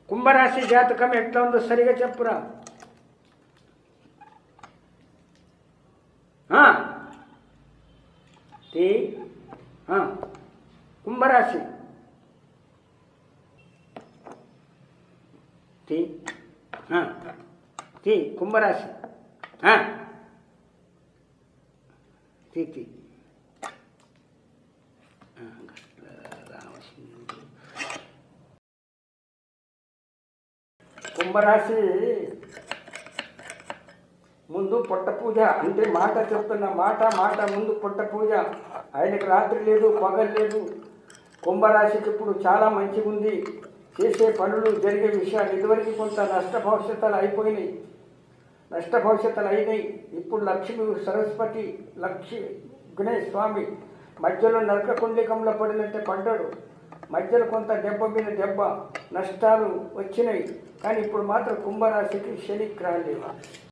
కుంభరాశి జాతకం ఎట్లా ఉందో సరిగా చెప్పురా ఆ. టీ ఆ. కుంభరాశి టీ ఆ. టీ కుంభరాశి ఆ. టీ టీ ఆ, గట్ల రామసింహుడు. కుంభరాశి ముందు పొట్ట పూజ అంటే మాట చెప్తున్న మాట మాట ముందు పొట్ట పూజ ఆయనకి రాత్రి లేదు పగలు లేదు కుంభరాశికి ఇప్పుడు చాలా మంచిగా ఉంది చేసే పనులు జరిగే విషయాలు ఇదివరకు కొంత నష్ట భవిష్యత్తులు అయిపోయినాయి నష్ట భవిష్యత్తులు అయినాయి ఇప్పుడు లక్ష్మి సరస్వతి లక్ష్మి గణేష్ స్వామి మధ్యలో నరక కుండికంలో పడినట్టే పడ్డాడు మధ్యలో కొంత దెబ్బ మీద దెబ్బ నష్టాలు వచ్చినాయి కానీ ఇప్పుడు మాత్రం కుంభరాశికి శని రాలేవు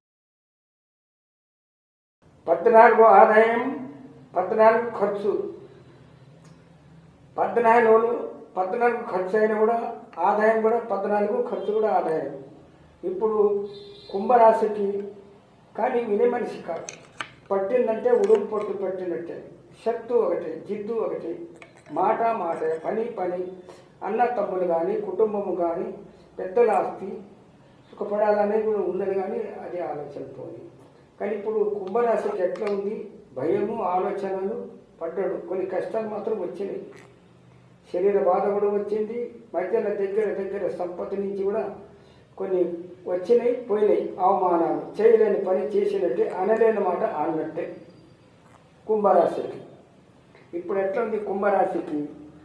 పద్నాలుగు ఆదాయం పద్నాలుగు ఖర్చు పద్నాలుగు పద్నాలుగు ఖర్చు అయినా కూడా ఆదాయం కూడా పద్నాలుగు ఖర్చు కూడా ఆదాయం ఇప్పుడు కుంభరాశికి కానీ వినే మనిషి కాదు పట్టిందంటే ఉడుము పట్టు పట్టినట్టే శక్తు ఒకటి జిద్దు ఒకటి మాట మాట పని పని అన్న తమ్ముడు కానీ కుటుంబము కానీ పెద్దల ఆస్తి సుఖపడాలనేది కూడా ఉన్నది కానీ అది ఆలోచన పోయి కానీ ఇప్పుడు కుంభరాశికి ఎట్లా ఉంది భయము ఆలోచనలు పడ్డాడు కొన్ని కష్టాలు మాత్రం వచ్చినాయి శరీర బాధ కూడా వచ్చింది మధ్యలో దగ్గర దగ్గర సంపత్తి నుంచి కూడా కొన్ని వచ్చినాయి పోయినాయి అవమానాలు చేయలేని పని చేసినట్టే అనలేని మాట అన్నట్టే కుంభరాశికి ఇప్పుడు ఎట్లా ఉంది కుంభరాశికి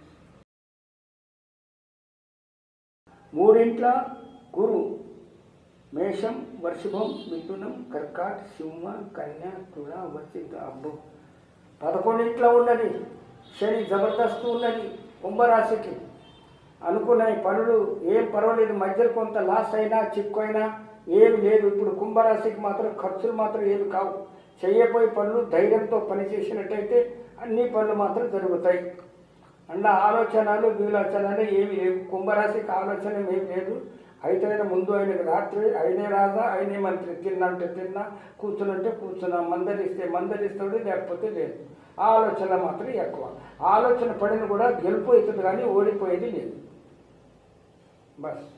మూడింట్ల గురు మేషం వర్షభం మిథునం కర్కాట్ సింహ కన్య తుల వర్షిత అబ్బు పదకొండింట్లో ఉన్నది శని జబర్దస్తు ఉన్నది కుంభరాశికి అనుకున్న ఈ పనులు ఏం పర్వాలేదు మధ్యలో కొంత లాస్ అయినా చిక్కు అయినా ఏమి లేదు ఇప్పుడు కుంభరాశికి మాత్రం ఖర్చులు మాత్రం ఏమి కావు చేయబోయే పనులు ధైర్యంతో పనిచేసినట్టయితే అన్ని పనులు మాత్రం జరుగుతాయి అన్న ఆలోచనలు వీలోచనలు ఏమి లేవు కుంభరాశికి ఆలోచన ఏమి లేదు అయితే ముందు ఆయనకు రాత్రి అయినే రాజా అయినే మంత్రి తిన్నంటే తిన్నా కూర్చునంటే కూర్చున్నా మందలిస్తే మందలిస్తాడు లేకపోతే లేదు ఆలోచన మాత్రం ఎక్కువ ఆలోచన పడిన కూడా గెలుపు అవుతుంది కానీ ఓడిపోయేది లేదు బస్